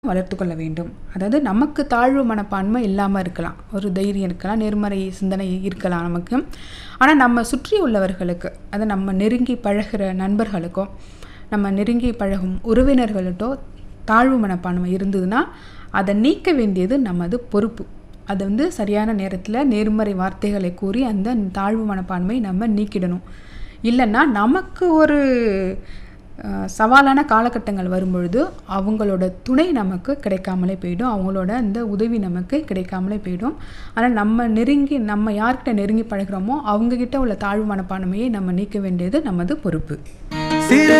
வளர்த்து கொள்ள வேண்டும் அதாவது நமக்கு தாழ்வு மனப்பான்மை இல்லாமல் இருக்கலாம் ஒரு தைரியம் இருக்கலாம் நேர்மறை சிந்தனை இருக்கலாம் நமக்கு ஆனால் நம்ம சுற்றி உள்ளவர்களுக்கு அதை நம்ம நெருங்கி பழகுற நண்பர்களுக்கோ நம்ம நெருங்கி பழகும் உறவினர்கள்ட்டோ தாழ்வு மனப்பான்மை இருந்ததுன்னா அதை நீக்க வேண்டியது நமது பொறுப்பு அதை வந்து சரியான நேரத்தில் நேர்மறை வார்த்தைகளை கூறி அந்த தாழ்வு மனப்பான்மை நம்ம நீக்கிடணும் இல்லைன்னா நமக்கு ஒரு அஹ், சவாலான காலகட்டங்கள் வரும்பொழுது அவங்களோட துணை நமக்கு கிடைக்காமலே போயிடும் அவங்களோட அந்த உதவி நமக்கு கிடைக்காமலே போயிடும் ஆனால் நம்ம நெருங்கி நம்ம யார்கிட்ட நெருங்கி பழகுறோமோ அவங்கக்கிட்ட உள்ள தாழ்வு மனப்பான்மையை நம்ம நீக்க வேண்டியது நமது பொறுப்பு சிறு